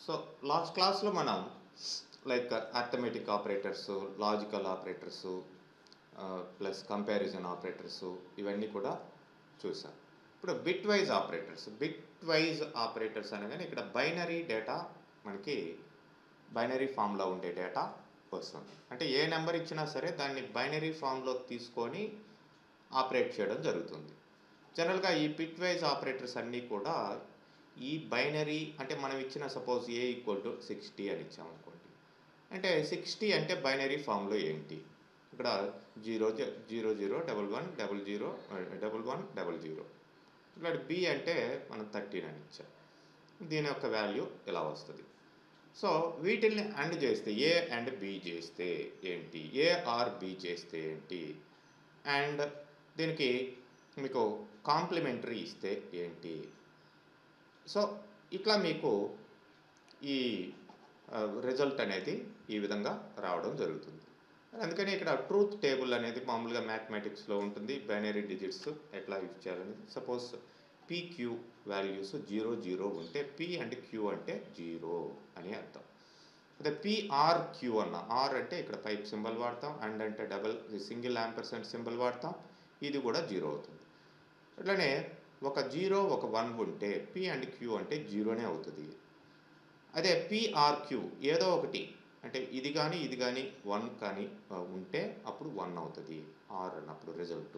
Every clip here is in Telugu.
సో లాస్ట్ క్లాస్లో మనం like arithmetic operators logical operators plus comparison operators ఇవన్నీ కూడా చూసాం ఇప్పుడు bitwise operators bitwise operators అనగానే ఇక్కడ బైనరీ డేటా మనకి బైనరీ ఫామ్లో ఉండే డేటా వస్తుంది అంటే ఏ నెంబర్ ఇచ్చినా సరే దాన్ని బైనరీ ఫామ్లో తీసుకొని ఆపరేట్ చేయడం జరుగుతుంది జనరల్గా ఈ బిట్ వైజ్ ఆపరేటర్స్ అన్నీ కూడా ఈ బైనరీ అంటే మనం ఇచ్చిన suppose A equal to sixty అని ఇచ్చామనుకోండి అంటే సిక్స్టీ అంటే బైనరీ ఫామ్లో ఏంటి ఇక్కడ zero zero zero double one double zero double one double zero ఇక్కడ బి అంటే మనం థర్టీన్ అని ఇచ్చాం దీని యొక్క వాల్యూ ఇలా వస్తుంది సో వీటిల్ని అండ్ చేస్తే ఏ అండ్ బి చేస్తే ఏంటి ఏ ఆర్ బి చేస్తే ఏంటి అండ్ దీనికి మీకు కాంప్లిమెంటరీ ఇస్తే ఏంటి సో ఇట్లా మీకు ఈ రిజల్ట్ అనేది ఈ విధంగా రావడం జరుగుతుంది అందుకని ఇక్కడ ట్రూత్ టేబుల్ అనేది మామూలుగా మ్యాథమెటిక్స్లో ఉంటుంది బైనరీ డిజిట్స్ ఎట్లా యూజ్ చేయాలనేది suppose PQ values zero zero ఉంటే పి అండ్ క్యూ అంటే జీరో అని అర్థం అదే పిఆర్ క్యూ అన్న ఆర్ అంటే ఇక్కడ పైప్ సింబల్ వాడతాం అండ్ అంటే డబల్ సింగిల్ యాంపర్సెంట్ సింబల్ వాడతాం ఇది కూడా జీరో అవుతుంది అట్లనే ఒక జీరో ఒక వన్ ఉంటే పి అండ్ క్యూ అంటే జీరోనే అవుతుంది అదే పిఆర్క్యూ ఏదో ఒకటి అంటే ఇది కానీ ఇది కానీ వన్ కానీ ఉంటే అప్పుడు వన్ అవుతుంది ఆర్ అన్నప్పుడు రిజల్ట్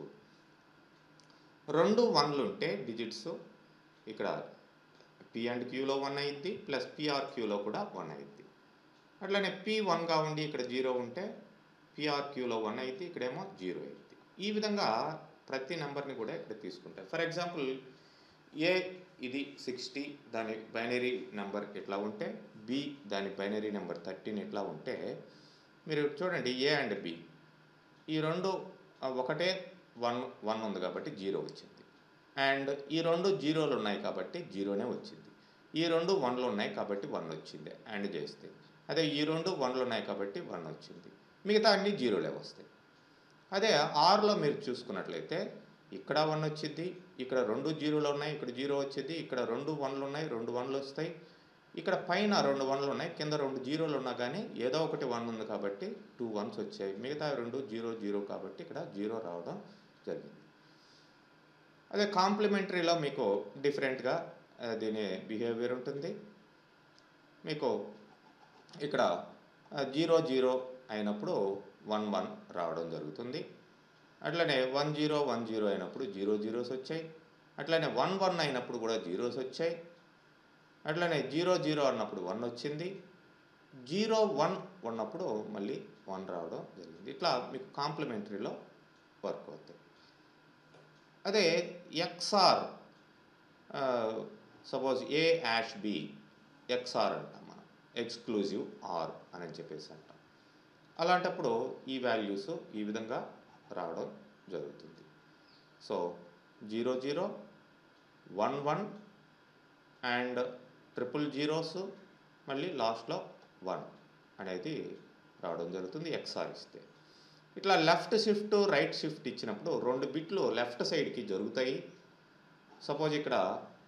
రెండు వన్లు ఉంటే డిజిట్స్ ఇక్కడ పి అండ్ క్యూలో వన్ అయింది ప్లస్ పిఆర్క్యూలో కూడా వన్ అయింది అట్లనే పి వన్గా ఉండి ఇక్కడ జీరో ఉంటే పిఆర్క్యూలో వన్ అయింది ఇక్కడేమో జీరో అయింది ఈ విధంగా ప్రతి నెంబర్ని కూడా ఇక్కడ తీసుకుంటారు ఫర్ ఎగ్జాంపుల్ ఏ ఇది సిక్స్టీ దాని బైనరీ నెంబర్ ఎట్లా ఉంటే బి దాని బైనరీ నెంబర్ థర్టీన్ ఎట్లా ఉంటే మీరు చూడండి ఏ అండ్ బి ఈ రెండు ఒకటే వన్ వన్ ఉంది కాబట్టి జీరో వచ్చింది అండ్ ఈ రెండు జీరోలు ఉన్నాయి కాబట్టి జీరోనే వచ్చింది ఈ రెండు వన్లు ఉన్నాయి కాబట్టి వన్ వచ్చింది అండ్ చేస్తే అదే ఈ రెండు వన్లు ఉన్నాయి కాబట్టి వన్ వచ్చింది మిగతా అన్ని జీరోలే వస్తాయి అదే ఆరులో మీరు చూసుకున్నట్లయితే ఇక్కడ వన్ వచ్చింది ఇక్కడ రెండు జీరోలు ఉన్నాయి ఇక్కడ జీరో వచ్చింది ఇక్కడ రెండు వన్లు ఉన్నాయి రెండు వన్లు వస్తాయి ఇక్కడ పైన రెండు వన్లు ఉన్నాయి కింద రెండు జీరోలు ఉన్నా కానీ ఏదో ఒకటి వన్ ఉంది కాబట్టి టూ వన్స్ వచ్చాయి మిగతా రెండు జీరో జీరో కాబట్టి ఇక్కడ జీరో రావడం జరిగింది అదే కాంప్లిమెంటరీలో మీకు డిఫరెంట్గా దీని బిహేవియర్ ఉంటుంది మీకు ఇక్కడ జీరో జీరో అయినప్పుడు వన్ వన్ రావడం జరుగుతుంది అట్లనే వన్ జీరో వన్ జీరో అయినప్పుడు జీరో జీరోస్ వచ్చాయి అట్లనే వన్ వన్ అయినప్పుడు కూడా జీరోస్ వచ్చాయి అట్లనే జీరో జీరో అన్నప్పుడు వన్ వచ్చింది జీరో వన్ ఉన్నప్పుడు మళ్ళీ వన్ రావడం జరిగింది ఇట్లా మీకు కాంప్లిమెంటరీలో వర్క్ అవుతాయి అదే XOR suppose A hash B XOR అంటాం మనం ఎక్స్క్లూజివ్ ఆర్ అని చెప్పేసి అంటాం అలాంటప్పుడు ఈ వాల్యూస్ ఈ విధంగా రావడం జరుగుతుంది so zero zero one one and triple zeros మళ్ళీ లాస్ట్లో వన్ అనేది రావడం జరుగుతుంది ఎక్స్ఆర్ ఇస్తే ఇట్లా లెఫ్ట్ షిఫ్ట్ రైట్ షిఫ్ట్ ఇచ్చినప్పుడు రెండు బిట్లు లెఫ్ట్ సైడ్కి జరుగుతాయి సపోజ్ ఇక్కడ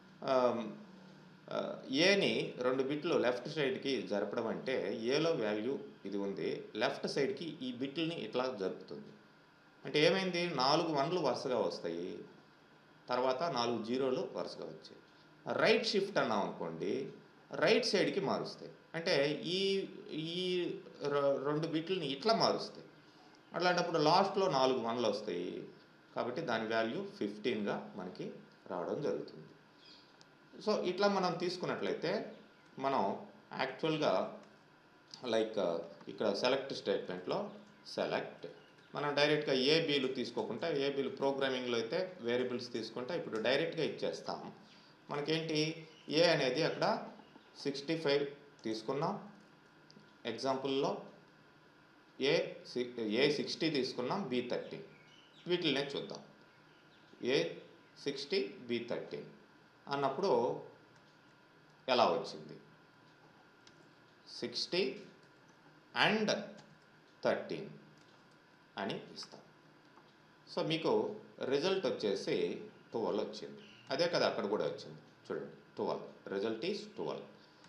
ఏని రెండు బిట్లు లెఫ్ట్ సైడ్కి జరపడం అంటే ఏలో వాల్యూ ఇది ఉంది లెఫ్ట్ సైడ్కి ఈ బిట్లని ఇట్లా జరుపుతుంది అంటే ఏమైంది నాలుగు వన్లు వరుసగా వస్తాయి తర్వాత నాలుగు జీరోలు వరుసగా వచ్చాయి రైట్ షిఫ్ట్ అన్నాం అనుకోండి రైట్ సైడ్కి మారుస్తాయి అంటే ఈ ఈ రెండు బిట్లని ఇట్లా మారుస్తాయి అట్లాంటప్పుడు లాస్ట్లో నాలుగు వన్లు వస్తాయి కాబట్టి దాని వాల్యూ ఫిఫ్టీన్గా మనకి రావడం జరుగుతుంది సో ఇట్లా మనం తీసుకున్నట్లయితే మనం యాక్చువల్గా లైక్ ఇక్కడ సెలెక్ట్ స్టేట్మెంట్లో సెలెక్ట్ మనం డైరెక్ట్గా ఏ బీలు తీసుకోకుండా ఏ బీలు ప్రోగ్రామింగ్లో అయితే వేరియబుల్స్ తీసుకుంటా ఇప్పుడు డైరెక్ట్గా ఇచ్చేస్తాం మనకేంటి ఏ అనేది అక్కడ సిక్స్టీ ఫైవ్ తీసుకున్నాం ఎగ్జాంపుల్లో ఏ ఏ సిక్స్టీ తీసుకున్నాం బి థర్టీ వీటినే చూద్దాం ఏ సిక్స్టీ బి థర్టీన్ అన్నప్పుడు ఎలా వచ్చింది సిక్స్టీ అండ్ థర్టీన్ అని ఇస్తాం సో మీకు రిజల్ట్ వచ్చేసి ట్వెల్వ్ వచ్చింది అదే కదా అక్కడ కూడా వచ్చింది చూడండి twelve result is twelve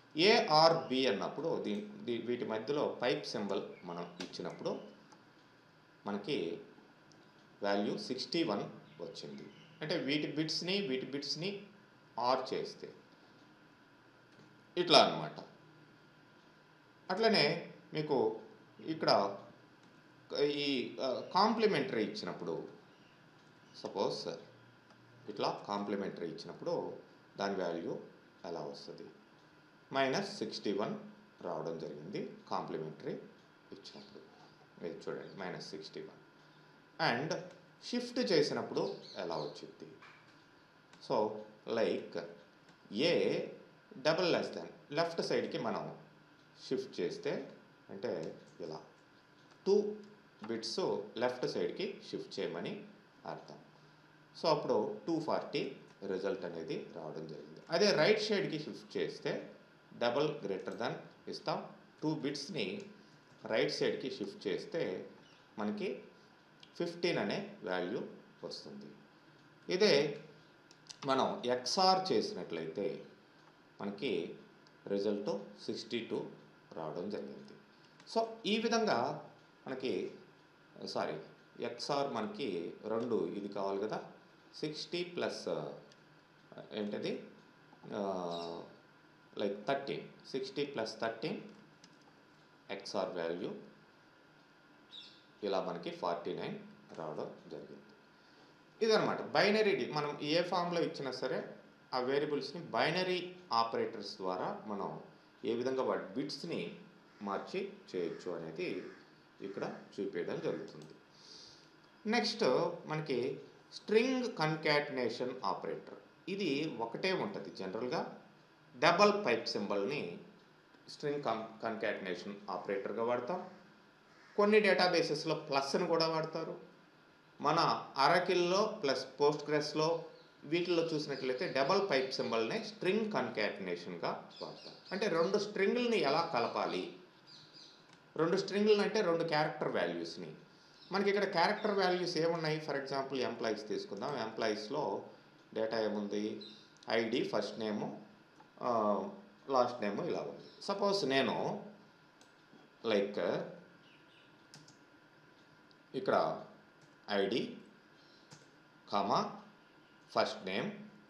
A OR B అన్నప్పుడు దీ దీ- వీటి మధ్యలో పైప్ సింబల్ మనం ఇచ్చినప్పుడు మనకి వాల్యూ సిక్స్టీ వన్ వచ్చింది అంటే వీటి బిట్స్ని వీటి బిట్స్ని ఆర్ చేస్తే ఇట్లా అన్నమాట అట్లనే మీకు ఇక్కడ ఈ కాంప్లిమెంటరీ ఇచ్చినప్పుడు సపోజ్ ఇట్లా కాంప్లిమెంటరీ ఇచ్చినప్పుడు దాని వాల్యూ ఎలా వస్తుంది మైనస్ సిక్స్టీ వన్ రావడం జరిగింది కాంప్లిమెంటరీ ఇచ్చినప్పుడు ఇది చూడండి minus sixty one and shift చేసినప్పుడు ఎలా వచ్చింది so like A double less than left సైడ్కి మనం షిఫ్ట్ చేస్తే అంటే ఇలా టూ బిట్స్ లెఫ్ట్ సైడ్కి షిఫ్ట్ చేయమని అర్థం సో అప్పుడు టూ ఫార్టీ రిజల్ట్ అనేది రావడం జరిగింది అదే రైట్ సైడ్కి షిఫ్ట్ చేస్తే డబల్ గ్రేటర్ దాన్ ఇస్తాం టూ బిట్స్ని రైట్ సైడ్కి షిఫ్ట్ చేస్తే మనకి ఫిఫ్టీన్ అనే వాల్యూ వస్తుంది ఇదే మనం ఎక్స్ఆర్ చేసినట్లయితే మనకి రిజల్ట్ సిక్స్టీ టూ రావడం జరిగింది సో ఈ విధంగా మనకి సారీ ఎక్స్ఆర్ మనకి రెండు ఇది కావాలి కదా సిక్స్టీ ప్లస్ ఏంటది like thirteen sixty plus thirteen XOR value ఇలా మనకి ఫార్టీ నైన్ రావడం జరిగింది ఇదనమాట బైనరీ డి- మనం ఏ ఫామ్లో ఇచ్చినా సరే ఆ వేరియబుల్స్ని బైనరీ ఆపరేటర్స్ ద్వారా మనం ఏ విధంగా వాటి బిట్స్ని మార్చి చేయొచ్చు అనేది ఇక్కడ చూపించడం జరుగుతుంది నెక్స్ట్ మనకి స్ట్రింగ్ కన్కాటినేషన్ ఆపరేటర్ ఇది ఒకటే ఉంటుంది జనరల్గా డబల్ పైప్ సింబల్ని స్ట్రింగ్ కన్ కన్కాటినేషన్ ఆపరేటర్గా వాడతాం కొన్ని డేటాబేసెస్లో ప్లస్ని కూడా వాడతారు మన అరకిల్లో ప్లస్ పోస్ట్ గ్రెస్లో వీటిల్లో చూసినట్లయితే డబల్ పైప్ సింబల్ని స్ట్రింగ్ కన్కాటినేషన్గా వాడతారు అంటే రెండు స్ట్రింగుల్ని ఎలా కలపాలి రెండు స్ట్రింగులు అంటే రెండు క్యారెక్టర్ వాల్యూస్ని మనకి ఇక్కడ క్యారెక్టర్ వాల్యూస్ ఏమున్నాయి ఫర్ ఎగ్జాంపుల్ ఎంప్లాయీస్ తీసుకుందాం ఎంప్లాయీస్లో డేటా ఏముంది ID first name last name ఇలా ఉంది సపోజ్ నేను లైక్ ఇక్కడ ID comma first name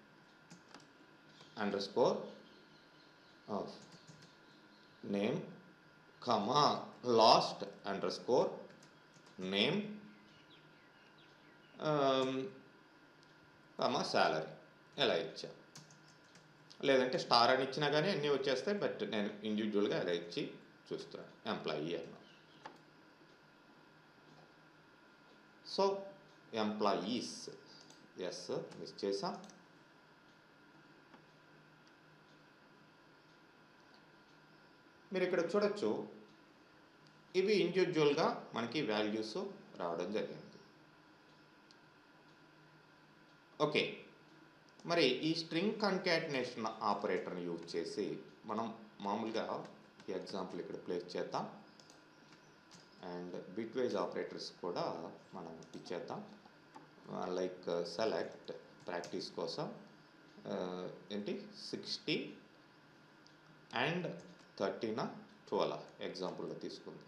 under score name comma last under score name comma salary ఎలా ఇచ్చా లేదంటే స్టార్ అని ఇచ్చినా కానీ అన్నీ వచ్చేస్తాయి బట్ నేను ఇండివిజువల్గా ఎలా ఇచ్చి చూస్తున్నాను ఎంప్లాయీ అన్నా సో ఎంప్లాయీస్ ఎస్ మిస్ చేసాం మీరు ఇక్కడ చూడొచ్చు ఇవి ఇండివిజువల్గా మనకి వాల్యూస్ రావడం జరిగింది ఓకే మరి ఈ స్ట్రింగ్ కన్కాటినేషన్ ఆపరేటర్ని యూజ్ చేసి మనం మామూలుగా ఈ ఎగ్జాంపుల్ ఇక్కడ ప్లేస్ చేద్దాం అండ్ బిట్ వైజ్ ఆపరేటర్స్ కూడా మనం ఇచ్చేద్దాం లైక్ సెలెక్ట్ ప్రాక్టీస్ కోసం uh, ఏంటి సిక్స్టీ అండ్ థర్టీన ట్వెల్వ్ ఎగ్జాంపుల్లో తీసుకుంది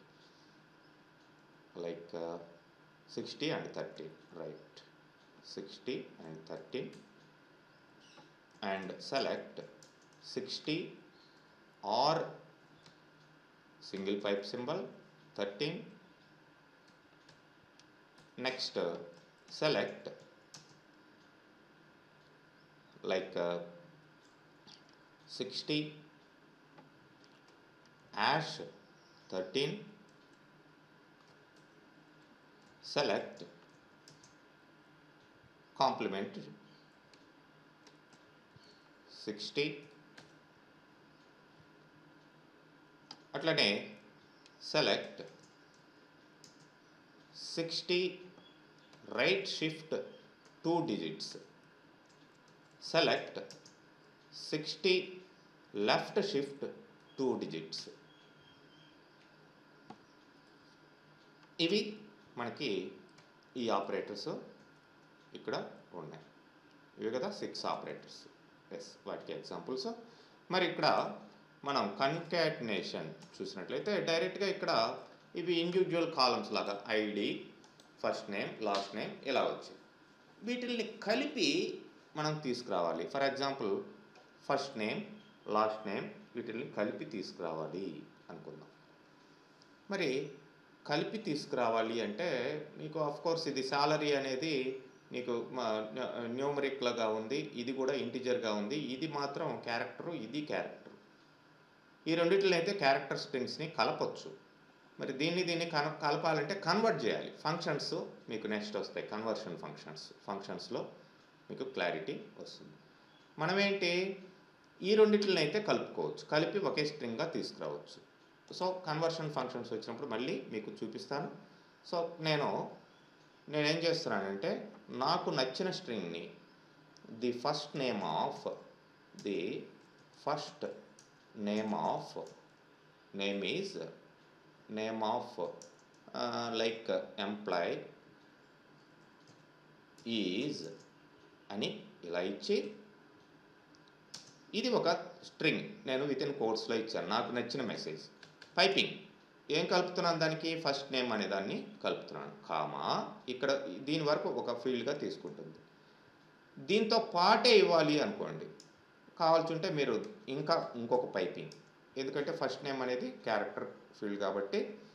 like sixty and thirteen right sixty and thirteen and select sixty OR single pipe symbol thirteen next select like uh, 60 ash 13 select complement 60 అట్లనే select sixty right shift two digits select 60 left shift two digits ఇవి మనకి ఈ ఆపరేటర్స్ ఇక్కడ ఉన్నాయి ఇవి కదా సిక్స్ ఆపరేటర్స్ ఎస్ వాటికి ఎగ్జాంపుల్స్ మరి ఇక్కడ మనం కన్కాటినేషన్ చూసినట్లయితే డైరెక్ట్గా ఇక్కడ ఇవి ఇండివిజువల్ కాలమ్స్ లాగా ID first name last name ఇలా వచ్చాయి వీటిల్ని కలిపి మనం తీసుకురావాలి for example first name last name వీటిల్ని కలిపి తీసుకురావాలి అనుకుందాం మరి కలిపి తీసుకురావాలి అంటే మీకు ఆఫ్ కోర్స్ ఇది సాలరీ అనేది నీకు న్యూమరిక్లుగా ఉంది ఇది కూడా ఇంటిజర్గా ఉంది ఇది మాత్రం క్యారెక్టరు ఇది క్యారెక్టర్ ఈ రెండిట్లో అయితే క్యారెక్టర్ స్ట్రింగ్స్ని కలపొచ్చు మరి దీన్ని దీన్ని కన కలపాలంటే కన్వర్ట్ చేయాలి ఫంక్షన్స్ మీకు నెక్స్ట్ వస్తాయి కన్వర్షన్ ఫంక్షన్స్ ఫంక్షన్స్లో మీకు క్లారిటీ వస్తుంది మనమేంటి ఈ రెండిట్లని అయితే కలుపుకోవచ్చు కలిపి ఒకే స్ట్రింగ్గా తీసుకురావచ్చు సో కన్వర్షన్ ఫంక్షన్స్ వచ్చినప్పుడు మళ్ళీ మీకు చూపిస్తాను సో నేను నేనేం చేస్తున్నానంటే నాకు నచ్చిన స్ట్రింగ్ని the first name of the first name of name is name of like employee is అని ఇలా ఇచ్చి ఇది ఒక స్ట్రింగ్ నేను విత్ ఇన్ కోర్స్లో ఇచ్చాను నాకు నచ్చిన మెసేజ్ పైపింగ్ ఏం కలుపుతున్నాను దానికి ఫస్ట్ నేమ్ అనే దాన్ని కలుపుతున్నాను కామా ఇక్కడ దీని వరకు ఒక ఫీల్డ్గా తీసుకుంటుంది దీంతో పాటే ఇవ్వాలి అనుకోండి కావాల్సి ఉంటే మీరు ఇంకా ఇంకొక పైపింగ్ ఎందుకంటే ఫస్ట్ నేమ్ అనేది క్యారెక్టర్ ఫీల్డ్ కాబట్టి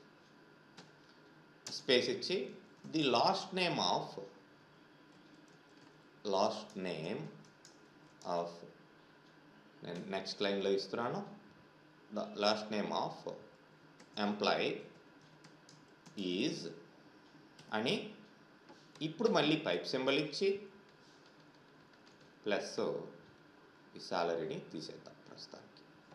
స్పేస్ ఇచ్చి the last name of last name of నేను నెక్స్ట్ లైన్లో ఇస్తున్నాను the last name of employ is అని ఇప్పుడు మళ్ళీ పైప్ సింబల్ ఇచ్చి ప్లస్ ఈ సాలరీని తీసేద్దాం ప్రస్తుతానికి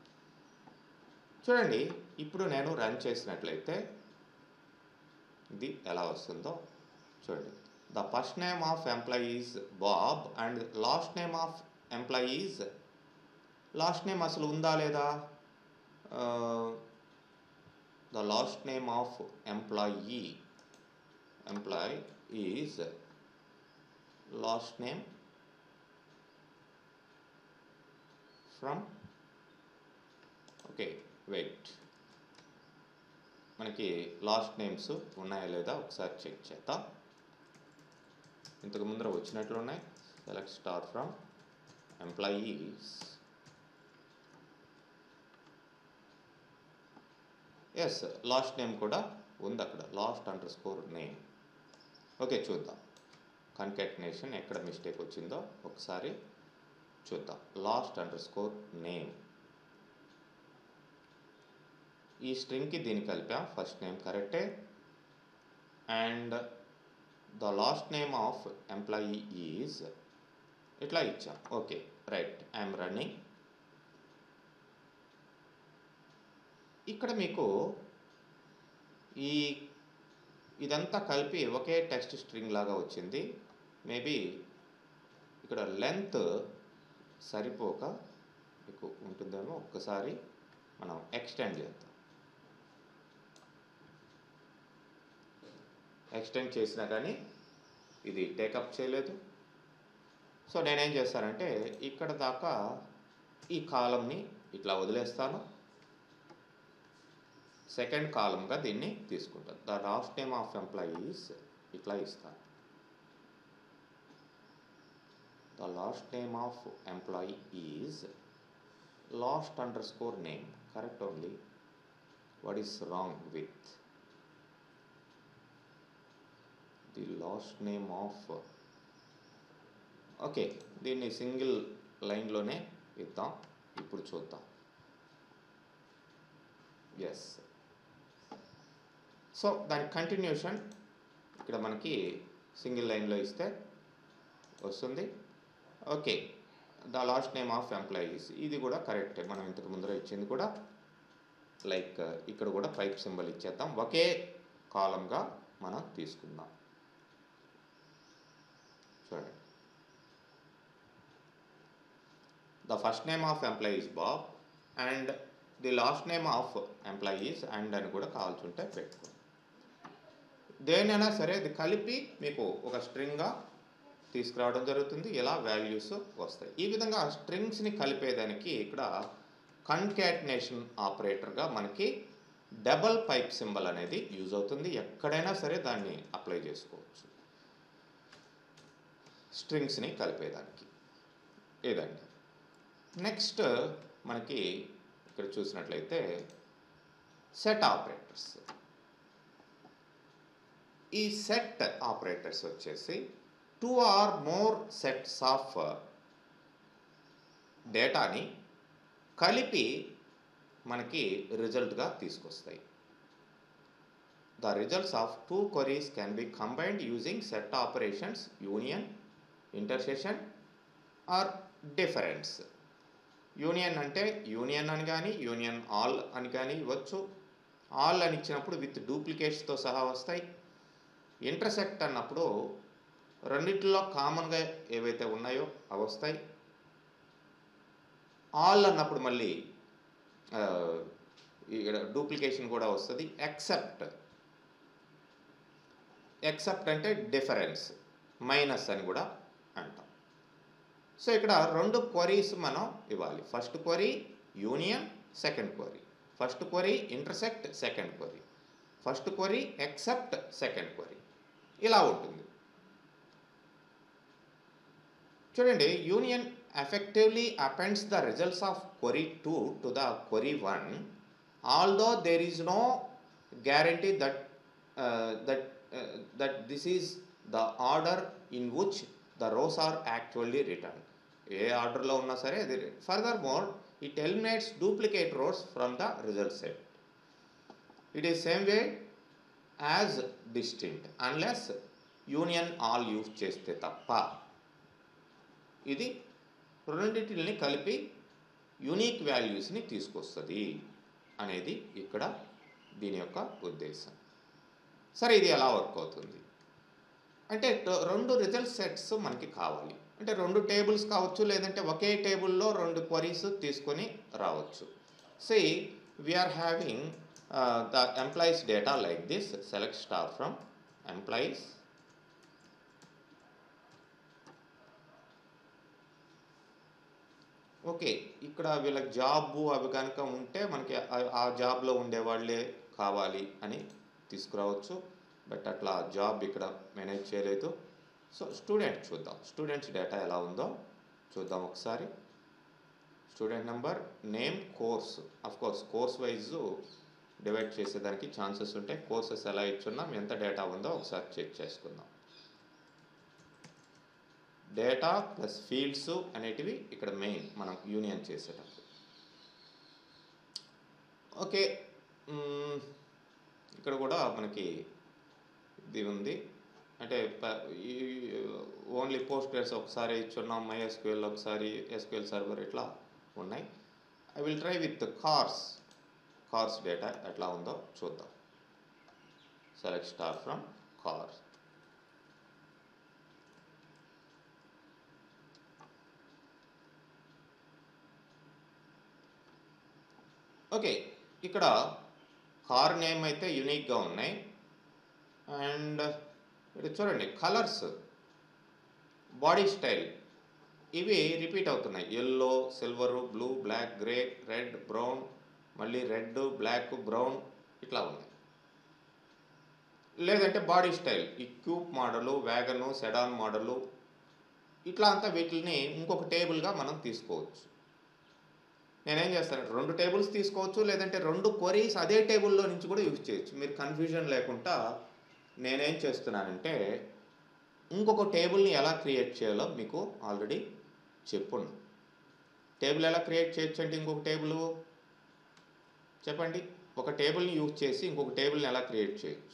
చూడండి ఇప్పుడు నేను రన్ చేసినట్లయితే ఇది ఎలా వస్తుందో చూడండి the first name of employees Bob and last name of employees last name అసలు ఉందా లేదా the last name of employee employ is last name from okay wait మనకి లాస్ట్ నేమ్స్ ఉన్నాయా లేదా ఒకసారి చెక్ చేద్దాం ఇంతకు ముందర వచ్చినట్లు ఉన్నాయి select star from employees S last name కూడా ఉంది అక్కడ last under score name okay చూద్దాం కన్కాటినేషన్ ఎక్కడ మిస్టేక్ వచ్చిందో ఒకసారి చూద్దాం లాస్ట్ అండర్ స్కోర్ నేమ్ ఈ స్ట్రింగ్కి దీన్ని కలిపాం ఫస్ట్ నేమ్ కరెక్టే and the last name of employee is ఇట్లా ఇచ్చాం ఓకే రైట్ ఐఎమ్ రన్నింగ్ ఇక్కడ మీకు ఈ ఇదంతా కలిపి ఒకే టెక్స్ట్ స్ట్రింగ్ లాగా వచ్చింది మేబీ ఇక్కడ లెంత్ సరిపోక మీకు ఉంటుందేమో ఒక్కసారి మనం ఎక్స్టెండ్ చేద్దాం ఎక్స్టెండ్ చేసినా కానీ ఇది టేకప్ చేయలేదు సో నేనేం చేస్తానంటే ఇక్కడ దాకా ఈ కాలంని ఇట్లా వదిలేస్తాను సెకండ్ కాలంగా దీన్ని తీసుకుంటాను the last name of employees ఇట్లా ఇస్తాను the last name of employee is last under score name correct only what is wrong with the last name of okay దీన్ని సింగిల్ లైన్లోనే ఇద్దాం ఇప్పుడు చూద్దాం ఎస్ సో దాని కంటిన్యూషన్ ఇక్కడ మనకి సింగిల్ లైన్లో ఇస్తే వస్తుంది okay the last name of employees ఇది కూడా కరెక్టే మనం ఇంతకు ముందర ఇచ్చింది కూడా లైక్ ఇక్కడ కూడా పైప్ సింబల్ ఇచ్చేద్దాం ఒకే కాలంగా మనం తీసుకుందాం చూడండి the first name of employees Bob and the last name of employees and అని కూడా కావాల్సి ఉంటే పెట్టుకోండి దేనైనా సరే అది కలిపి మీకు ఒక స్ట్రింగ్గా తీసుకురావడం జరుగుతుంది ఇలా వాల్యూస్ వస్తాయి ఈ విధంగా స్ట్రింగ్స్ని కలిపేదానికి ఇక్కడ కన్కాటినేషన్ ఆపరేటర్గా మనకి డబల్ పైప్ సింబల్ అనేది యూజ్ అవుతుంది ఎక్కడైనా సరే దాన్ని అప్లై చేసుకోవచ్చు స్ట్రింగ్స్ని కలిపేదానికి ఇదండి నెక్స్ట్ మనకి ఇక్కడ చూసినట్లయితే సెట్ ఆపరేటర్స్ ఈ సెట్ ఆపరేటర్స్ వచ్చేసి two or more sets of డేటాని కలిపి మనకి రిజల్ట్గా తీసుకొస్తాయి the results of two queries can be combined using set operations union intersection or difference union అంటే యూనియన్ అని కానీ యూనియన్ ఆల్ అని కానీ ఇవ్వచ్చు ఆల్ అని ఇచ్చినప్పుడు విత్ డూప్లికేట్స్తో సహా వస్తాయి ఇంటర్సెక్ట్ అన్నప్పుడు రెండిట్లో కామన్గా ఏవైతే ఉన్నాయో అవి వస్తాయి ఆల్ అన్నప్పుడు మళ్ళీ ఆ, ఇక్కడ డూప్లికేషన్ కూడా వస్తుంది ఎక్సెప్ట్ ఎక్సెప్ట్ అంటే డిఫరెన్స్ మైనస్ అని కూడా అంటాం సో ఇక్కడ రెండు క్వరీస్ మనం ఇవ్వాలి first query union second query first query intersect second query first query except second query ఇలా ఉంటుంది చూడండి union effectively appends the results of query two to the query one although there is no guarantee that that that this is the order in which the rows are actually return ఏ ఆర్డర్లో ఉన్నా సరే అది further more it eliminates duplicate rows from the result set it is same way as distinct unless union all use చేస్తే తప్ప ఇది రెండింటిని కలిపి యునీక్ వాల్యూస్ని తీసుకొస్తుంది అనేది ఇక్కడ దీని యొక్క ఉద్దేశం సరే ఇది ఎలా వర్క్ అవుతుంది అంటే ట- రెండు రిజల్ట్ సెట్స్ మనకి కావాలి అంటే రెండు టేబుల్స్ కావచ్చు లేదంటే ఒకే టేబుల్లో రెండు క్వరీస్ తీసుకొని రావచ్చు see we're having the employees data like this select star from employees okay ఇక్కడ వీళ్ళకి జాబ్ అవి కనుక ఉంటే మనకి ఆ- ఆ జాబ్లో ఉండే వాళ్ళే కావాలి అని తీసుకురావచ్చు బట్ అట్లా జాబ్ ఇక్కడ మేనేజ్ చేయలేదు సో స్టూడెంట్ చూద్దాం స్టూడెంట్స్ డేటా ఎలా ఉందో చూద్దాం ఒకసారి student number name course of course course wise divide చేసేదానికి ఛాన్సెస్ ఉంటాయి కోర్సెస్ ఎలా ఇచ్చున్నాం ఎంత డేటా ఉందో ఒకసారి చెక్ చేసుకుందాం డేటా ప్లస్ ఫీల్డ్స్ అనేటివి ఇక్కడ మెయిన్ మనం యూనియన్ చేసేటప్పుడు ఓకే మ్మ్, ఇక్కడ కూడా మనకి ఇది ఉంది అంటే ఓన్లీ పోస్ట్ గ్రేడ్స్ ఒకసారి ఇచ్చున్నాం మై ఎస్క్యూఎల్ ఒకసారి ఎస్క్యూఎల్ సర్వర్ ఇట్లా ఉన్నాయి I will try with cars cars data ఎట్లా ఉందో చూద్దాం select star from cars okay ఇక్కడ కార్ నేమ్ అయితే యూనిక్గా ఉన్నాయి అండ్ ఇక్కడ చూడండి కలర్స్ బాడీ స్టైల్ ఇవి రిపీట్ అవుతున్నాయి yellow silver blue black grey red brown మళ్ళీ రెడ్ బ్లాక్ బ్రౌన్ ఇట్లా ఉన్నాయి లేదంటే బాడీ స్టైల్ ఈ coupe model wagon sedan model ఇట్లా అంతా వీటిని ఇంకొక టేబుల్గా మనం తీసుకోవచ్చు నేనేం చేస్తాను రెండు టేబుల్స్ తీసుకోవచ్చు లేదంటే రెండు క్వరీస్ అదే టేబుల్లో నుంచి కూడా యూజ్ చేయొచ్చు మీరు కన్ఫ్యూజన్ లేకుండా నేనేం చేస్తున్నానంటే ఇంకొక టేబుల్ని ఎలా క్రియేట్ చేయాలో మీకు ఆల్రెడీ చెప్పున్నా టేబుల్ ఎలా క్రియేట్ చేయొచ్చు అంటే ఇంకొక టేబుల్ చెప్పండి ఒక టేబుల్ని యూజ్ చేసి ఇంకొక టేబుల్ని ఎలా క్రియేట్ చేయొచ్చు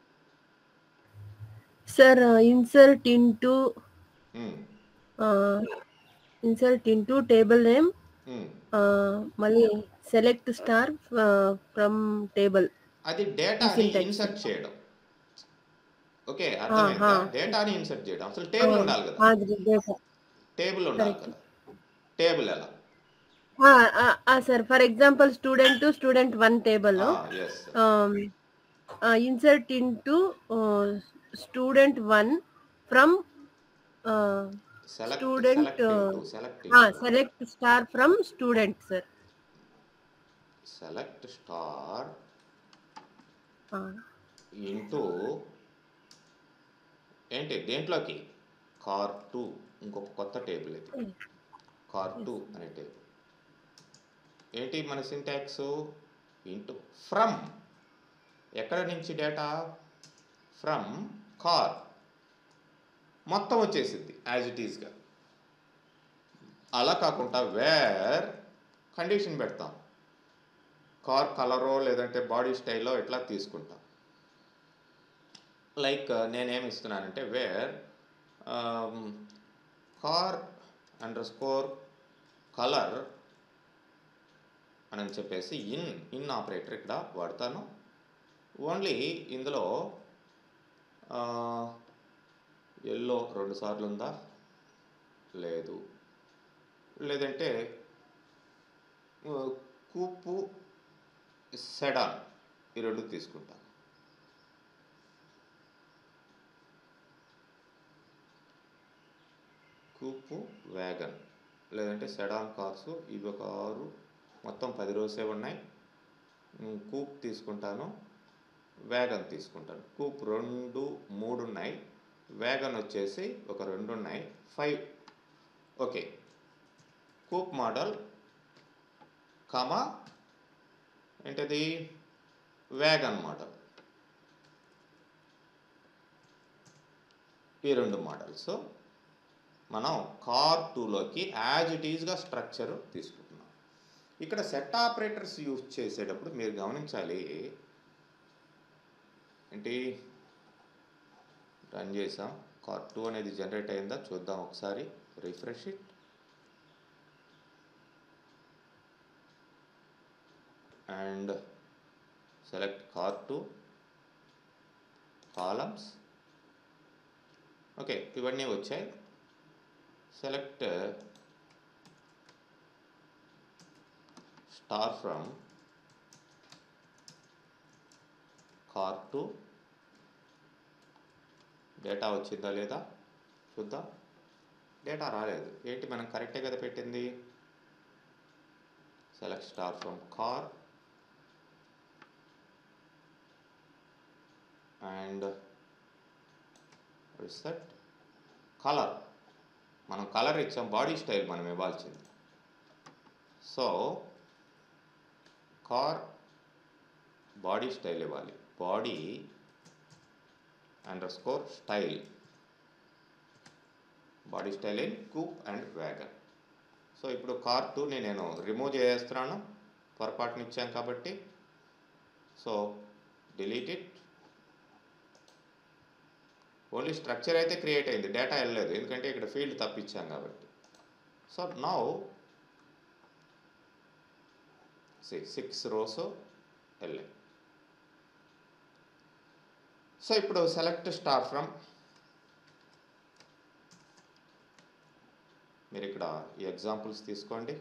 Sir, uh, insert into um, uh, insert into table name. Um. Uh, మళ్ళీ సెలెక్ట్ స్టార్ ఫ్రమ్ టేబుల్ అది డేటాని Syntax. ఇన్సర్ట్ చేయడం ఓకే అర్థమైందా ఆహా. డేటాని ఇన్సర్ట్ చేయడం అసలు టేబుల్ ఉండాలి కదా డేటా టేబుల్ ఉండాలి Correct. కదా టేబుల్ ఎలా sir for example student student one table S insert into student one from select student, select uh, select select star from student sir select star ఆ, ఇంటూ ఏంటి దేంట్లోకి కార్ టూ ఇంకొక కొత్త టేబుల్ ఇది కార్ టూ అనే టేబుల్ ఏంటి మన సింటాక్స్ ఇంటూ ఫ్రమ్ ఎక్కడ నుంచి డేటా ఫ్రమ్ కార్ మొత్తం వచ్చేసింది యాజ్ ఇట్ ఈస్గా అలా కాకుండా వేర్ కండిషన్ పెడతాం కార్ కలరో లేదంటే బాడీ స్టైలో ఇట్లా తీసుకుంటాం లైక్ నేనేమి ఇస్తున్నానంటే where car under score colour అని చెప్పేసి ఇన్ ఇన్ ఆపరేటర్ ఇక్కడ వాడతాను ఓన్లీ ఇందులో ఎల్లో రెండు సార్లు ఉందా లేదు లేదంటే ఆ, కూపు సెడాన్ ఈ రెండు తీసుకుంటాను కూపు వ్యాగన్ లేదంటే సెడాన్ కార్స్ ఇవి ఒక ఆరు మొత్తం పది రోజే ఉన్నాయి ఉమ్, కూప్ తీసుకుంటాను వ్యాగన్ తీసుకుంటాను కూప్ రెండు మూడు ఉన్నాయి వ్యాగన్ వచ్చేసి ఒక రెండు ఉన్నాయి five okay coupe model comma ఏంటది వ్యాగన్ మోడల్ ఈ రెండు మోడల్స్ మనం కార్ టూలోకి యాజ్ ఇట్ ఈజ్గా స్ట్రక్చర్ తీసుకుంటున్నాం ఇక్కడ సెట్ ఆపరేటర్స్ యూజ్ చేసేటప్పుడు మీరు గమనించాలి ఏంటి రన్ చేసాం కార్ టూ అనేది జనరేట్ అయిందా చూద్దాం ఒకసారి refresh it and select car two columns okay ఇవన్నీ వచ్చాయి select star from car two data వచ్చిందా లేదా చూద్దాం డేటా రాలేదు ఏంటి మనం కరెక్టే కదా పెట్టింది select star from car and set colour మనం కలర్ ఇచ్చాం బాడీ స్టైల్ మనం ఇవ్వాల్సింది సో కార్ బాడీ స్టైల్ ఇవ్వాలి body under score style body style in coupe and wagon so ఇప్పుడు కార్ టూని నేను రిమూవ్ చేస్తున్నాను పొరపాటుని ఇచ్చాం కాబట్టి so delete it only structure అయితే క్రియేట్ అయింది డేటా వెళ్ళలేదు ఎందుకంటే ఇక్కడ ఫీల్డ్ తప్పించాం కాబట్టి సో నౌ సిక్స్ రోస్ వెళ్ళాయి సో ఇప్పుడు సెలెక్ట్ స్టార్ ఫ్రమ్ మీరు ఇక్కడ ఈ ఎగ్జాంపుల్స్ తీసుకోండి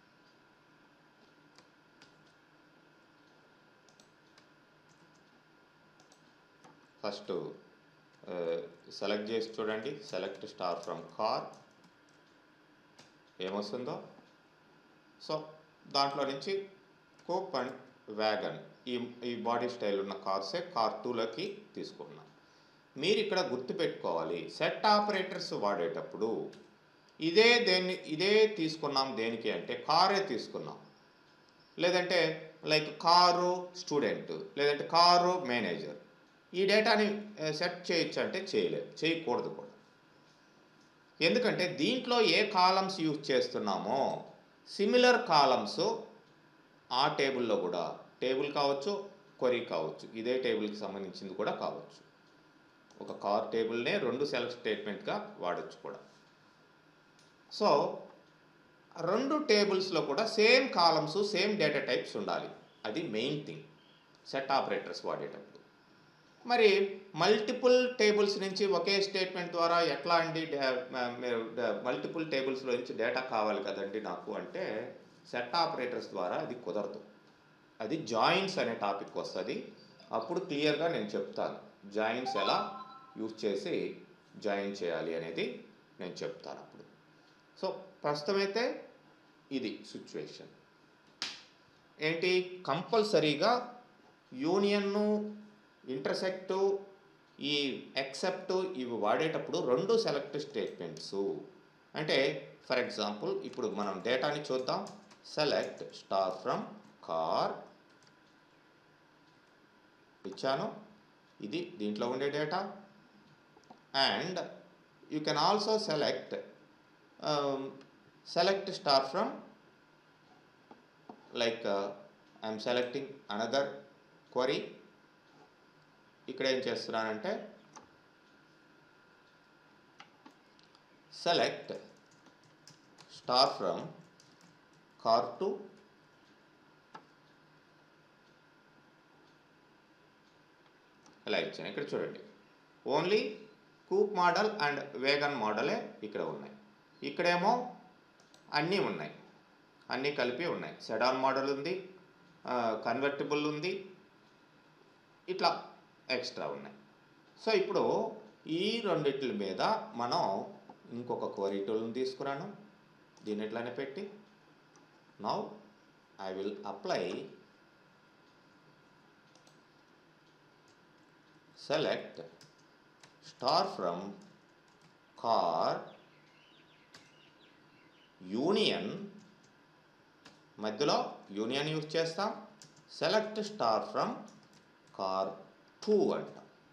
ఫస్ట్ సెలెక్ట్ చేసి చూడండి సెలెక్ట్ స్టార్ ఫ్రమ్ కార్ ఏమొస్తుందో సో దాంట్లో నుంచి కోప్ అండ్ వ్యాగన్ ఈ ఈ బాడీ స్టైల్ ఉన్న కార్సే కార్ టూలోకి తీసుకున్నాం మీరు ఇక్కడ గుర్తుపెట్టుకోవాలి సెట్ ఆపరేటర్స్ వాడేటప్పుడు ఇదే దేన్ని ఇదే తీసుకున్నాం దేనికి అంటే కారే తీసుకున్నాం లేదంటే లైక్ కారు స్టూడెంట్ లేదంటే కారు మేనేజర్ ఈ డేటాని సెట్ చేయొచ్చు అంటే చేయలేదు చేయకూడదు కూడా ఎందుకంటే దీంట్లో ఏ కాలమ్స్ యూజ్ చేస్తున్నామో సిమిలర్ కాలమ్స్ ఆ టేబుల్లో కూడా టేబుల్ కావచ్చు కొరీ కావచ్చు ఇదే టేబుల్కి సంబంధించింది కూడా కావచ్చు ఒక కార్ టేబుల్నే రెండు సెలెక్ట్ స్టేట్మెంట్గా వాడచ్చు కూడా సో రెండు టేబుల్స్లో కూడా same columns same data types ఉండాలి అది మెయిన్ థింగ్ సెట్ ఆపరేటర్స్ వాడేటప్పుడు మరి మల్టిపుల్ టేబుల్స్ నుంచి ఒకే స్టేట్మెంట్ ద్వారా ఎట్లా అండి డా- మ- మీరు మల్టిపుల్ టేబుల్స్లో నుంచి డేటా కావాలి కదండి నాకు అంటే సెట్ ఆపరేటర్స్ ద్వారా అది కుదరదు అది జాయిన్స్ అనే టాపిక్ వస్తుంది అప్పుడు క్లియర్గా నేను చెప్తాను జాయిన్స్ ఎలా యూజ్ చేసి జాయిన్ చేయాలి అనేది నేను చెప్తాను అప్పుడు సో ప్రస్తుతం అయితే ఇది సిచ్యువేషన్ ఏంటి కంపల్సరీగా యూనియన్ను ఇంటర్సెక్టు ఈ ఎక్సెప్ట్ ఇవి వాడేటప్పుడు రెండు సెలెక్ట్ స్టేట్మెంట్స్ అంటే ఫర్ ఎగ్జాంపుల్ ఇప్పుడు మనం డేటాని చూద్దాం సెలెక్ట్ స్టార్ ఫ్రమ్ కార్ ఇచ్చాను ఇది దీంట్లో ఉండే data and you can also select select star from like I'm selecting another query ఇక్కడ ఏం చేస్తున్నానంటే select star from car two ఇలా ఇచ్చాను ఇక్కడ చూడండి only coupe model and wagon మోడలే ఇక్కడ ఉన్నాయి ఇక్కడేమో అన్నీ ఉన్నాయి అన్నీ కలిపి ఉన్నాయి సెడాన్ మోడల్ ఉంది కన్వర్టిబుల్ ఉంది ఇట్లా ఎక్స్ట్రా ఉన్నాయి సో ఇప్పుడు ఈ రెండిట్ల మీద మనం ఇంకొక క్వరీ టూల్ని తీసుకురాను దీని ఇట్లానే పెట్టి now I will apply select star from car union మధ్యలో యూనియన్ యూజ్ చేస్తాం select star from car two అంటాం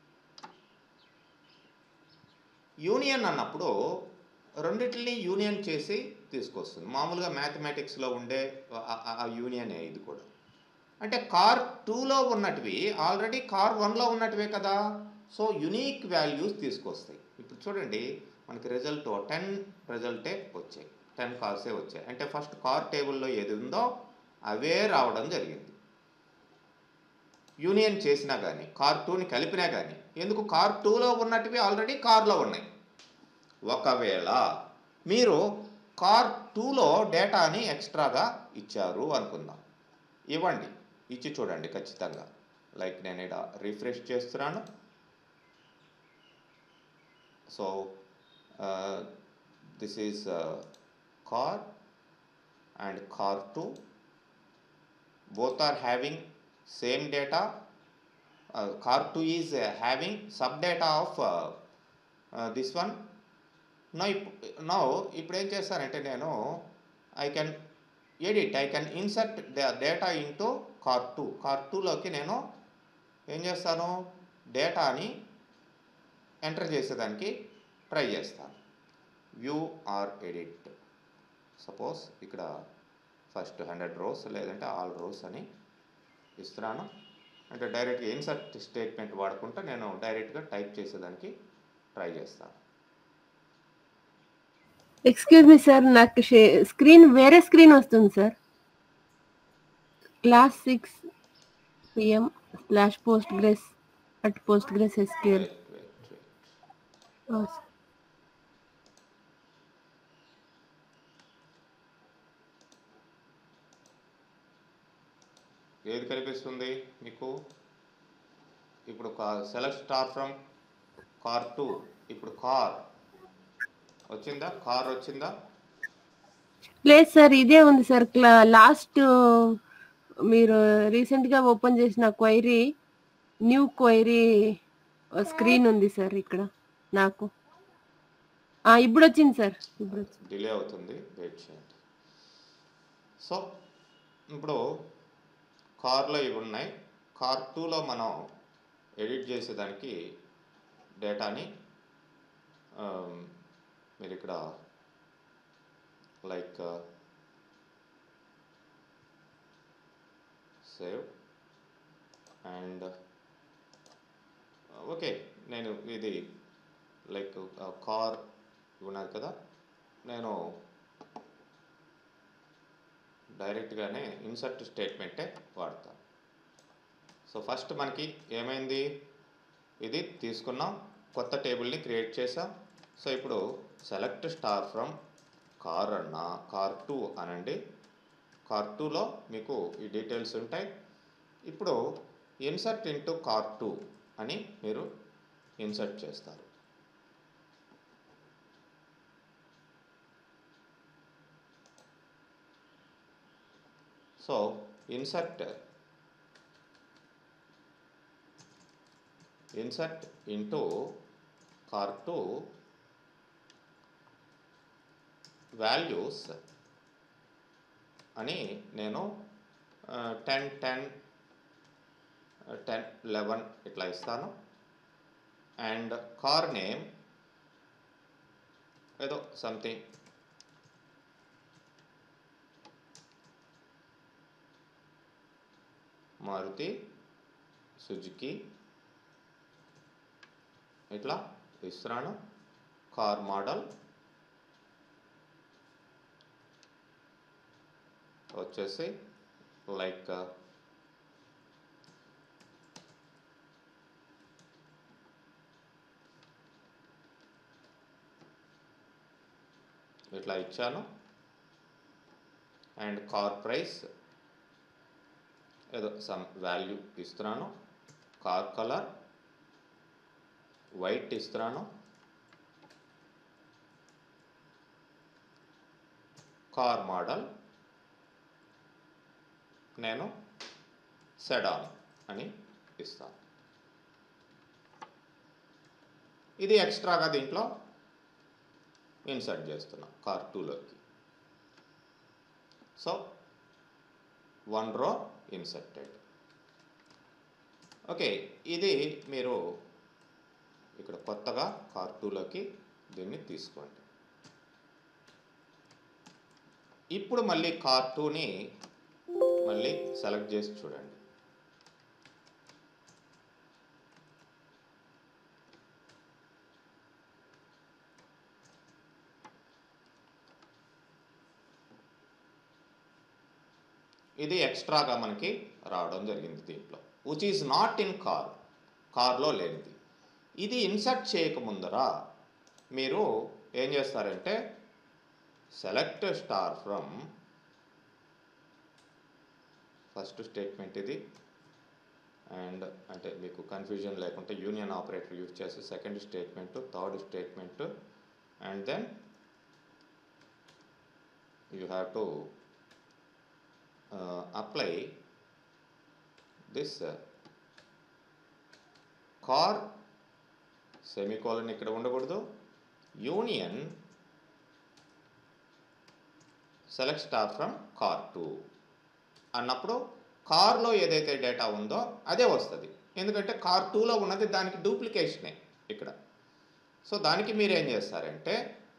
యూనియన్ అన్నప్పుడు రెండిటిని యూనియన్ చేసి తీసుకొస్తుంది మామూలుగా మ్యాథమెటిక్స్లో ఉండే ఆ- ఆ- ఆ యూనియనే ఇది కూడా అంటే కార్ టూలో ఉన్నటివి ఆల్రెడీ కార్ వన్లో ఉన్నటివే కదా సో యునీక్ వాల్యూస్ తీసుకొస్తాయి ఇప్పుడు చూడండి మనకి రిజల్ట్ టెన్ రిజల్టే వచ్చాయి టెన్ కార్సే వచ్చాయి అంటే ఫస్ట్ కార్ టేబుల్లో ఏది ఉందో అవే రావడం జరిగింది యూనియన్ చేసినా కానీ కార్ టూని కలిపినా కానీ ఎందుకు కార్ టూలో ఉన్నటివి ఆల్రెడీ కార్లో ఉన్నాయి ఒకవేళ మీరు కార్ టూలో డేటాని ఎక్స్ట్రాగా ఇచ్చారు అనుకుందాం ఇవ్వండి ఇచ్చి చూడండి ఖచ్చితంగా లైక్ నేను ఇక్కడ రిఫ్రెష్ చేస్తున్నాను so this is car and car two both are having same data uh, car 2 is uh, having sub data of uh, uh, this one now now ఇప్పుడు ఏం చేస్తానంటే నేను I can edit I can insert the data into car two car టూలోకి నేను ఏం చేస్తాను డేటాని ఎంటర్ చేసేదానికి ట్రై చేస్తాను వ్యూ ఆర్ ఎడిట్ సపోజ్ ఇక్కడ ఫస్ట్ హండ్రెడ్ రోస్ లేదంటే ఆల్ రోస్ అని ఇస్తున్నాను అంటే డైరెక్ట్గా ఇన్సర్ట్ స్టేట్మెంట్ వాడుకుంటా నేను డైరెక్ట్గా టైప్ చేసేదానికి ట్రై చేస్తాను ఎక్స్క్యూజ్ మీ సార్ నాకు స్క్రీన్ వేరే స్క్రీన్ వస్తుంది sir class six PM slash Postgres at Postgres SQL Wait, wait, wait. ఏది కనిపిస్తుంది మీకు ఇప్పుడు select star from car two ఇప్పుడు కార్ వచ్చిందా కార్ వచ్చిందా లేదు సార్ ఇదే ఉంది సార్ క్లా లాస్ట్ మీరు రీసెంట్ గా ఓపెన్ చేసిన క్వైరీ న్యూ క్వైరీ స్క్రీన్ ఉంది సార్ ఇక్కడ నాకు ఆ, ఇప్పుడు వచ్చింది సార్ ఇప్పుడు వచ్చింది డిలే అవుతుంది వెయిట్ చేయండి సో ఇప్పుడు కార్లో ఇవి ఉన్నాయి కార్ టూలో మనం ఎడిట్ చేసేదానికి డేటాని ఆమ్, మీరు ఇక్కడ లైక్ సేవ్ అండ్ ఓకే నేను ఇది లైక్ కార్ ఉన్నది కదా నేను డైరెక్ట్గానే ఇన్సర్ట్ స్టేట్మెంటే వాడతాను సో ఫస్ట్ మనకి ఏమైంది ఇది తీసుకున్నాం కొత్త టేబుల్ని క్రియేట్ చేసాం సో ఇప్పుడు సెలెక్ట్ స్టార్ ఫ్రమ్ కార్ అన్న కార్ టూ అనండి కార్ టూలో మీకు ఈ డీటెయిల్స్ ఉంటాయి ఇప్పుడు ఇన్సర్ట్ ఇంటూ కార్ టూ అని మీరు ఇన్సర్ట్ చేస్తారు so insert insert into car two values అని నేను టెన్ టెన్ టెన్ లెవెన్ ఇట్లా ఇస్తాను అండ్ కార్ నేమ్ ఏదో సంథింగ్ మారుతి సుజుకి ఇట్లా ఇస్తున్నాను కార్ మోడల్ వచ్చేసి లైక్ ఇట్లా ఇచ్చాను అండ్ కార్ ప్రైస్ ఏదో సమ్ వాల్యూ ఇస్తున్నాను కార్ కలర్ వైట్ ఇస్తున్నాను కార్ మోడల్ నేను సెడాన్ అని ఇస్తాను ఇది ఎక్స్ట్రాగా దీంట్లో ఇన్సర్ట్ చేస్తున్నా కార్ టూలోకి so one row inserted okay ఇది మీరు ఇక్కడ కొత్తగా కార్ టూలోకి దీన్ని తీసుకోండి ఇప్పుడు మళ్ళీ కార్ టూని మళ్ళీ సెలెక్ట్ చేసి చూడండి ఇది ఎక్స్ట్రాగా మనకి రావడం జరిగింది దీంట్లో which is not in car కార్లో లేనిది ఇది ఇన్సర్ట్ చేయకముందర మీరు ఏం చేస్తారంటే select star from first statement ఇది అండ్ అంటే మీకు కన్ఫ్యూజన్ లేకుంటే యూనియన్ ఆపరేటర్ యూజ్ చేసి second statement third statement and then you have to apply this car semicolon ఇక్కడ ఉండకూడదు union select star from car two అన్నప్పుడు కార్లో ఏదైతే డేటా ఉందో అదే వస్తుంది ఎందుకంటే కార్ టూలో ఉన్నది దానికి డూప్లికేషనే ఇక్కడ సో దానికి మీరు ఏం చేస్తారంటే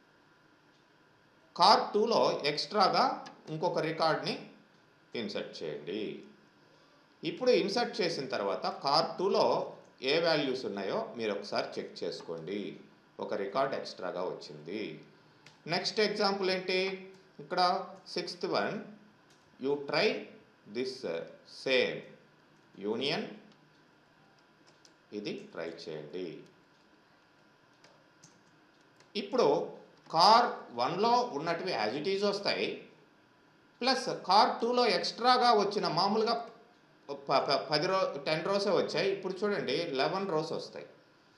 కార్ టూలో ఎక్స్ట్రాగా ఇంకొక రికార్డ్ని ఇన్సర్ట్ చేయండి ఇప్పుడు ఇన్సర్ట్ చేసిన తర్వాత కార్ టూలో ఏ వాల్యూస్ ఉన్నాయో మీరు ఒకసారి చెక్ చేసుకోండి ఒక రికార్డ్ ఎక్స్ట్రాగా వచ్చింది నెక్స్ట్ ఎగ్జాంపుల్ ఏంటి ఇక్కడ sixth one you try this same union ఇది ట్రై చేయండి ఇప్పుడు కార్ వన్లో ఉన్నటివి యాజ్ ఇట్ ఈజ్ వస్తాయి ప్లస్ కార్ టూలో ఎక్స్ట్రాగా వచ్చిన మామూలుగా ప- ప- పది రో టెన్ రోసే వచ్చాయి ఇప్పుడు చూడండి లెవెన్ రోస్ వస్తాయి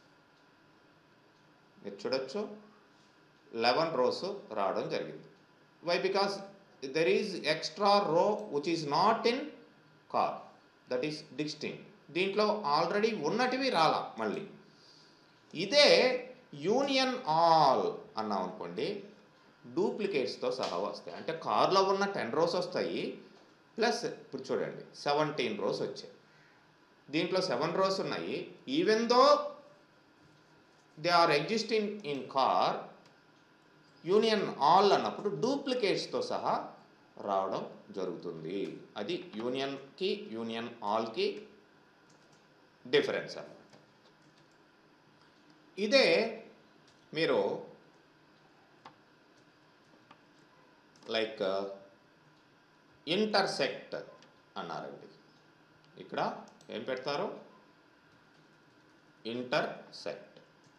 మీరు చూడొచ్చు లెవెన్ రోస్ రావడం జరిగింది why because there is extra row which is not in car that is distinct దీంట్లో ఆల్రెడీ ఉన్నటివి రాలా మళ్ళీ ఇదే యూనియన్ ఆల్ అన్నాం అనుకోండి డూప్లికేట్స్తో సహా వస్తాయి అంటే కార్లో ఉన్న టెన్ రోస్ వస్తాయి ప్లస్ ఇప్పుడు చూడండి సెవెంటీన్ రోస్ వచ్చాయి దీంట్లో సెవెన్ రోస్ ఉన్నాయి even though they are existing in car union all అన్నప్పుడు డూప్లికేట్స్తో సహా రావడం జరుగుతుంది అది యూనియన్కి యూనియన్ ఆల్కి డిఫరెన్స్ అన్నమాట ఇదే మీరు లైక్ ఇంటర్సెక్ట్ అన్నారండి ఇక్కడ ఏం పెడతారు ఇంటర్సెక్ట్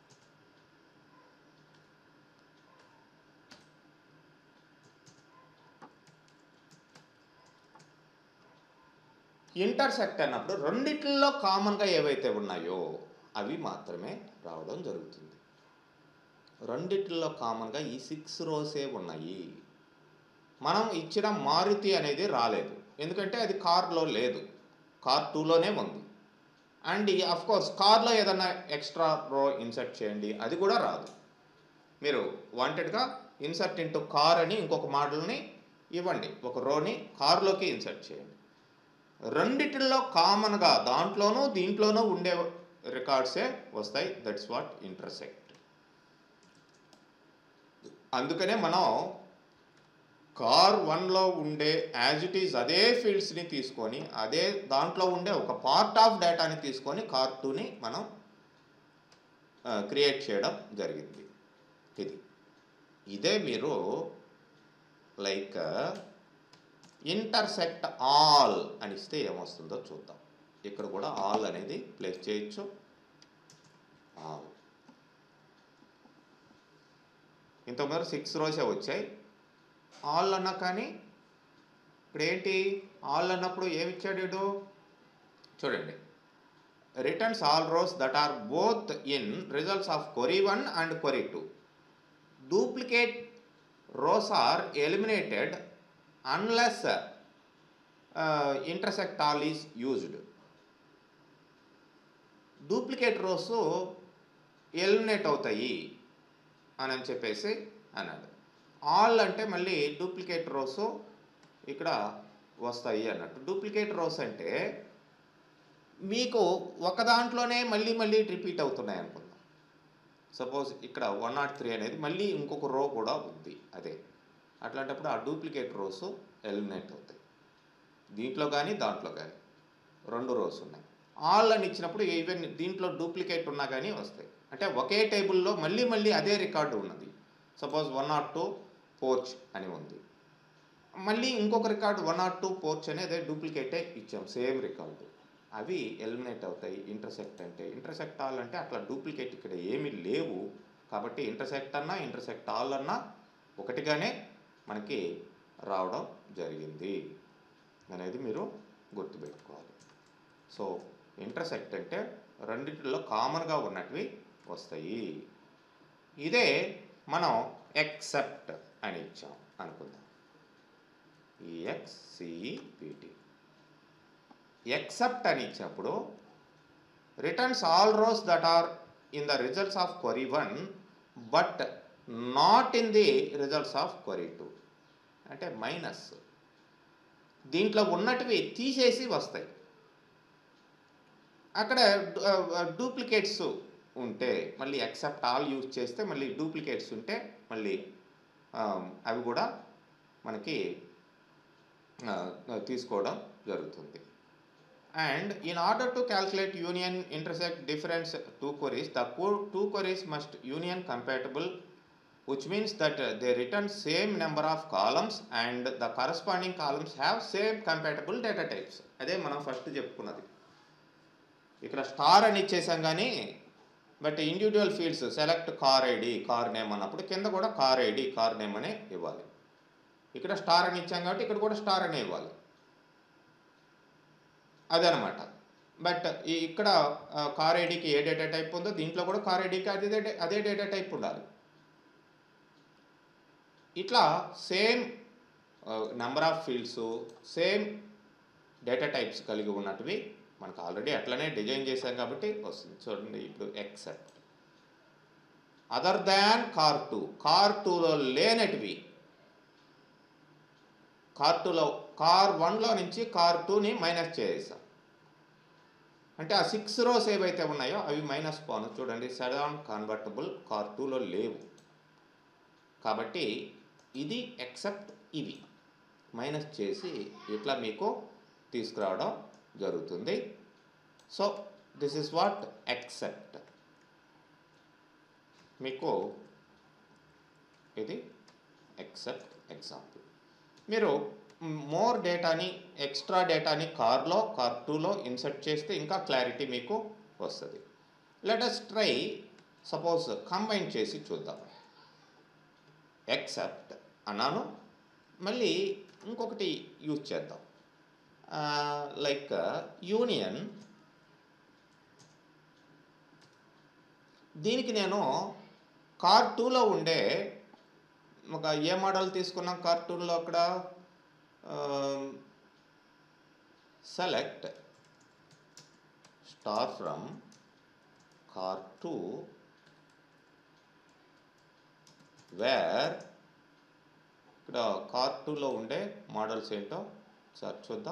ఇంటర్సెక్ట్ అన్నప్పుడు రెండిట్లో కామన్గా ఏవైతే ఉన్నాయో అవి మాత్రమే రావడం జరుగుతుంది రెండిట్లో కామన్గా ఈ సిక్స్ రోసే ఉన్నాయి మనం ఇచ్చిన మారుతి అనేది రాలేదు ఎందుకంటే అది కార్లో లేదు కార్ టూలోనే ఉంది అండ్ అఫ్ కోర్స్ కార్లో ఏదైనా ఎక్స్ట్రా రో ఇన్సర్ట్ చేయండి అది కూడా రాదు మీరు వాంటెడ్గా ఇన్సర్ట్ ఇంటూ కార్ అని ఇంకొక మోడల్ని ఇవ్వండి ఒక రోని కార్లోకి ఇన్సర్ట్ చేయండి రెండిటిల్లో కామన్గా దాంట్లోనూ దీంట్లోనూ ఉండే రికార్డ్సే వస్తాయి దట్స్ వాట్ ఇంటర్సెక్ట్ అందుకనే మనం కార్ వన్లో ఉండే యాజ్ ఇట్ ఈజ్ అదే ఫీల్డ్స్ని తీసుకొని అదే దాంట్లో ఉండే ఒక పార్ట్ ఆఫ్ డేటాని తీసుకొని కార్ టూని మనం క్రియేట్ చేయడం జరిగింది ఇది ఇదే మీరు లైక్ ఇంటర్సెక్ట్ ఆల్ అని ఇస్తే ఏమొస్తుందో చూద్దాం ఇక్కడ కూడా ఆల్ అనేది ప్లేస్ చేయొచ్చు ఆల్ ఇంతకుముందు సిక్స్ రోసే వచ్చాయి ఆల్ అన్నా కానీ ఇప్పుడు ఏంటి ఆల్ అన్నప్పుడు ఏమి ఇచ్చాడు వీడు చూడండి returns all rows that are both in results of query one and query two duplicate rows are eliminated unless intersect all is used duplicate rows eliminate అవుతాయి అని అని చెప్పేసి అన్నాడు ఆల్ అంటే మళ్ళీ డూప్లికేట్ రోస్ ఇక్కడ వస్తాయి అన్నట్టు డూప్లికేట్ రోస్ అంటే మీకు ఒక దాంట్లోనే మళ్ళీ మళ్ళీ రిపీట్ అవుతున్నాయి అనుకుందాం సపోజ్ ఇక్కడ వన్ నాట్ త్రీ అనేది మళ్ళీ ఇంకొక రో కూడా ఉంది అదే అట్లాంటప్పుడు ఆ డూప్లికేట్ రోస్ ఎలిమినేట్ అవుతాయి దీంట్లో కానీ దాంట్లో కానీ రెండు రోస్ ఉన్నాయి ఆల్ అని ఇచ్చినప్పుడు ఈవెన్ దీంట్లో డూప్లికేట్ ఉన్నా కానీ వస్తాయి అంటే ఒకే టేబుల్లో మళ్ళీ మళ్ళీ అదే రికార్డు ఉన్నది suppose one not two Porsche అని ఉంది మళ్ళీ ఇంకొక record one not two Porsche అని అదే డూప్లికేటే ఇచ్చాం సేమ్ రికార్డు అవి ఎలిమినేట్ అవుతాయి ఇంటర్సెక్ట్ అంటే ఇంటర్సెక్ట్ ఆల్ అంటే అట్లా డూప్లికేట్ ఇక్కడ ఏమీ లేవు కాబట్టి ఇంటర్సెక్ట్ అన్నా ఇంటర్సెక్ట్ ఆల్ అన్నా ఒకటిగానే మనకి రావడం జరిగింది అనేది మీరు గుర్తుపెట్టుకోవాలి సో ఇంటర్సెక్ట్ అంటే రెండింటిలో కామన్గా ఉన్నటివి వస్తాయి ఇదే మనం ఎక్సెప్ట్ అని ఇచ్చాం అనుకుందాం ఈఎక్సిపిటి ఎక్సెప్ట్ అని ఇచ్చినప్పుడు returns all rows that are in the results of query one but not in the results of query two అంటే మైనస్ దీంట్లో ఉన్నటివి తీసేసి వస్తాయి అక్కడ డూప్లికేట్స్ ఉంటే మళ్ళీ ఎక్సెప్ట్ ఆల్ యూజ్ చేస్తే మళ్ళీ డూప్లికేట్స్ ఉంటే మళ్ళీ ఆ, అవి కూడా మనకి ఆ, తీసుకోవడం జరుగుతుంది and in order to calculate union intersect difference two queries the co- two queries must union compatible which means that uh, they return same number of columns and the corresponding columns have same compatible data types అదే మనం ఫస్ట్ చెప్పుకున్నది ఇక్కడ స్టార్ అని ఇచ్చేసాం కానీ but individual fields select car ID car name అన్నప్పుడు కింద కూడా కార్ ఐడి కార్ నేమ్ అనే ఇవ్వాలి ఇక్కడ స్టార్ అని ఇచ్చాం కాబట్టి ఇక్కడ కూడా స్టార్ అనే ఇవ్వాలి అదనమాట బట్ ఈ ఇక్కడ ఆ, కార్ ఐడికి ఏ డేటా టైప్ ఉందో దీంట్లో కూడా కార్ ఐడికి అదే డే- అదే డేటా టైప్ ఉండాలి ఇట్లా same number of fields same data types కలిగి ఉన్నటివి మనకు ఆల్రెడీ అట్లనే డిజైన్ చేశాం కాబట్టి వస్తుంది చూడండి ఇప్పుడు except other than car two car టూలో లేనటివి కార్ టూలో కార్ వన్లో నుంచి కార్ టూని మైనస్ చేసేసాం అంటే ఆ సిక్స్ రోస్ ఏవైతే ఉన్నాయో అవి మైనస్ పోను చూడండి సెడాన్ కన్వర్టబుల్ కార్ టూలో లేవు కాబట్టి ఇది ఎక్సెప్ట్ ఇవి మైనస్ చేసి ఇట్లా మీకు తీసుకురావడం జరుగుతుంది so this is what except మీకు ఇది ఎక్సెప్ట్ ఎగ్జాంపుల్ మీరు మోర్ డేటాని ఎక్స్ట్రా డేటాని కార్లో కార్ టూలో ఇన్సర్ట్ చేస్తే ఇంకా క్లారిటీ మీకు వస్తుంది let us try suppose combine చేసి చూద్దాం ఎక్సెప్ట్ అన్నాను మళ్ళీ ఇంకొకటి యూజ్ చేద్దాం లైక్ యూనియన్ దీనికి నేను కార్ టూలో ఉండే ఒక ఏ మోడల్ తీసుకున్నాం కార్ టూలో అక్కడ select star from car 2 where ఇక్కడ కార్ టూలో ఉండే మోడల్స్ ఏంటో సార్ చూద్దాం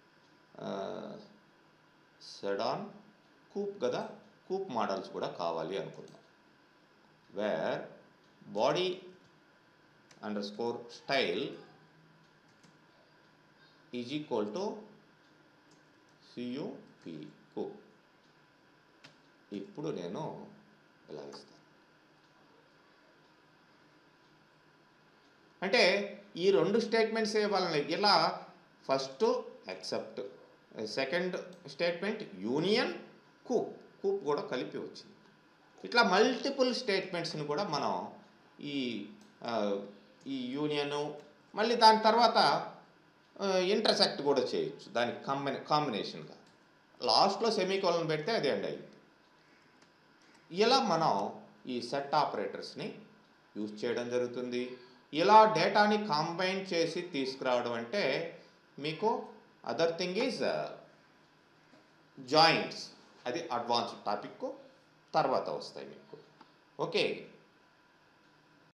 సెడాన్ కూప్ కదా కూప్ మోడల్స్ కూడా కావాలి అనుకుందాం where body under score style is equal to C U P coupe ఇప్పుడు నేను ఇలా ఇస్తాను అంటే ఈ రెండు స్టేట్మెంట్స్ ఇవ్వాలని ఇలా first except second statement union coupe coupe కూడా కలిపి వచ్చింది ఇట్లా మల్టిపుల్ స్టేట్మెంట్స్ని కూడా మనం ఈ ఆ, ఈ యూనియను మళ్ళీ దాని తర్వాత ఇంటర్సెక్ట్ కూడా చేయొచ్చు దానికి కాంబినే కాంబినేషన్గా లాస్ట్లో సెమీకోలన్ పెడితే అది ఎండ్ అయింది ఇలా మనం ఈ సెట్ ఆపరేటర్స్ని యూజ్ చేయడం జరుగుతుంది ఇలా డేటాని కాంబైన్ చేసి తీసుకురావడం అంటే మీకు అదర్ థింగ్ ఈజ్ జాయింట్స్ అది అడ్వాన్స్డ్ టాపిక్ తర్వాత వస్తాయి మీకు ఓకే